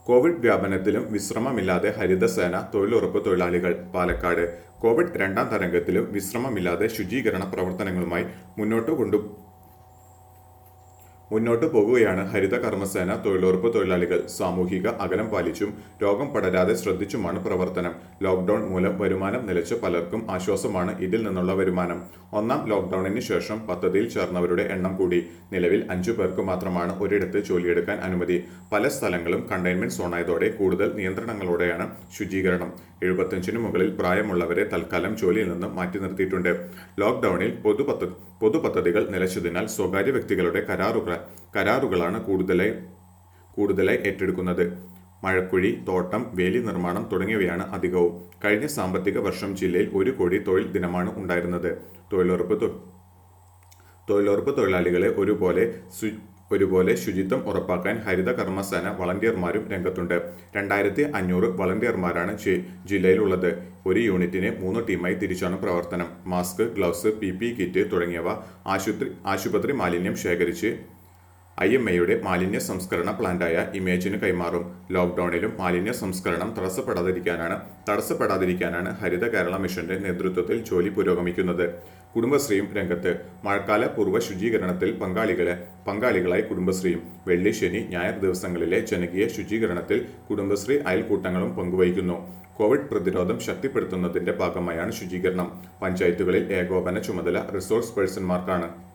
Covid വ്യാപനത്തിലും വിശ്രമമില്ലാതെ Haritha Sena തൊഴിലുറപ്പ് തൊഴിലാളികൾ Palakkad Covid രണ്ടാം തരംഗത്തിലും വിശ്രമമില്ലാതെ ശുചീകരണ പ്രവർത്തനങ്ങളുമായി മുന്നോട്ട് കൊണ്ടു മുന്നോട്ടു പോകുകയാണ് ഹരിത കർമ്മസേന തൊഴിലുറപ്പ് തൊഴിലാളികൾ സാമൂഹിക അകലം പാലിച്ചും രോഗം പടരാതെ ശ്രദ്ധിച്ചുമാണ് പ്രവർത്തനം ലോക്ഡൌൺ മൂലം വരുമാനം നിലച്ച പലർക്കും ആശ്വാസമാണ് ഇതിൽ നിന്നുള്ള വരുമാനം ഒന്നാം ലോക്ഡൌണിന് ശേഷം പദ്ധതിയിൽ ചേർന്നവരുടെ എണ്ണം കൂടി നിലവിൽ അഞ്ചു പേർക്ക് മാത്രമാണ് ഒരിടത്ത് ജോലിയെടുക്കാൻ അനുമതി പല സ്ഥലങ്ങളും കണ്ടെയ്ൻമെന്റ് സോണായതോടെ കൂടുതൽ നിയന്ത്രണങ്ങളോടെയാണ് ശുചീകരണം എഴുപത്തഞ്ചിനു മുകളിൽ പ്രായമുള്ളവരെ തൽക്കാലം ജോലിയിൽ നിന്ന് മാറ്റി നിർത്തിയിട്ടുണ്ട് ലോക്ഡൌണിൽ പൊതുപദ്ധ പൊതുപദ്ധതികൾ നിലച്ചതിനാൽ സ്വകാര്യ വ്യക്തികളുടെ കരാറുകൾ കരാറുകളാണ് കൂടുതലായി കൂടുതലായി ഏറ്റെടുക്കുന്നത് മഴക്കുഴി തോട്ടം വേലി നിർമ്മാണം തുടങ്ങിയവയാണ് അധികവും കഴിഞ്ഞ സാമ്പത്തിക വർഷം ജില്ലയിൽ ഒരു കോടി തൊഴിൽ ദിനമാണ് ഉണ്ടായിരുന്നത് തൊഴിലുറപ്പ് തൊ- തൊഴിലുറപ്പ് തൊഴിലാളികളെ ഒരുപോലെ ശു- ഒരുപോലെ ശുചിത്വം ഉറപ്പാക്കാൻ ഹരിത കർമ്മസേന വളണ്ടിയർമാരും രംഗത്തുണ്ട് രണ്ടായിരത്തി അഞ്ഞൂറ് വളണ്ടിയർമാരാണ് ജി- ജില്ലയിലുള്ളത് ഒരു യൂണിറ്റിന് മൂന്ന് ടീമായി തിരിച്ചാണ് പ്രവർത്തനം mask gloves P P kit തുടങ്ങിയവ ആശുപത്രി ആശുപത്രി മാലിന്യം ശേഖരിച്ച് ഐ എം എയുടെ മാലിന്യ സംസ്കരണ പ്ലാന്റായ ഇമേജിന് കൈമാറും ലോക്ഡൌണിലും മാലിന്യ സംസ്കരണം തടസ്സപ്പെടാതിരിക്കാനാണ് തടസ്സപ്പെടാതിരിക്കാനാണ് ഹരിത കേരള മിഷന്റെ നേതൃത്വത്തിൽ ജോലി പുരോഗമിക്കുന്നത് കുടുംബശ്രീയും രംഗത്ത് മഴക്കാല പൂർവ്വ ശുചീകരണത്തിൽ പങ്കാളികളെ പങ്കാളികളായി കുടുംബശ്രീയും വെള്ളി ശനി ഞായർ ദിവസങ്ങളിലെ ജനകീയ ശുചീകരണത്തിൽ കുടുംബശ്രീ അയൽക്കൂട്ടങ്ങളും പങ്കുവഹിക്കുന്നു കോവിഡ് പ്രതിരോധം ശക്തിപ്പെടുത്തുന്നതിന്റെ ഭാഗമായാണ് ശുചീകരണം പഞ്ചായത്തുകളിൽ ഏകോപന ചുമതല റിസോഴ്സ് പേഴ്സൺമാർക്കാണ്